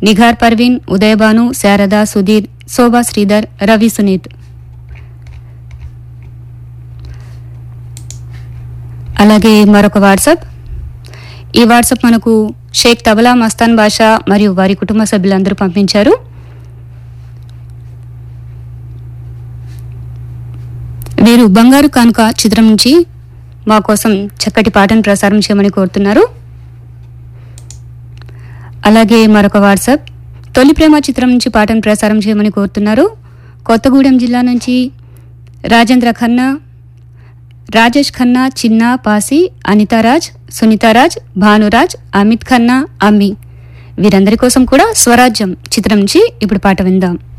నిఘార్ పర్వీన్ ఉదయభాను శారద సుధీర్ శోభా శ్రీధర్ రవి సునీత్ అలాగే మరొక వాట్సాప్ ఈ వాట్సాప్ మనకు షేక్ తబలా మస్తాన్ బాషా మరియు వారి కుటుంబ సభ్యులందరూ పంపించారు వీరు బంగారు కానుక చిత్రం నుంచి మా కోసం చక్కటి పాటను ప్రసారం చేయమని కోరుతున్నారు అలాగే మరొక వాట్సాప్ తొలి ప్రేమ చిత్రం నుంచి పాటను ప్రసారం చేయమని కోరుతున్నారు కొత్తగూడెం జిల్లా నుంచి రాజేంద్ర ఖన్నా రాజేష్ ఖన్నా చిన్నా పాసి అనితారాజ్ సునీతారాజ్ భానురాజ్ అమిత్ ఖన్నా అమ్మి వీరందరి కోసం కూడా స్వరాజ్యం చిత్రం నుంచి ఇప్పుడు పాట విందాం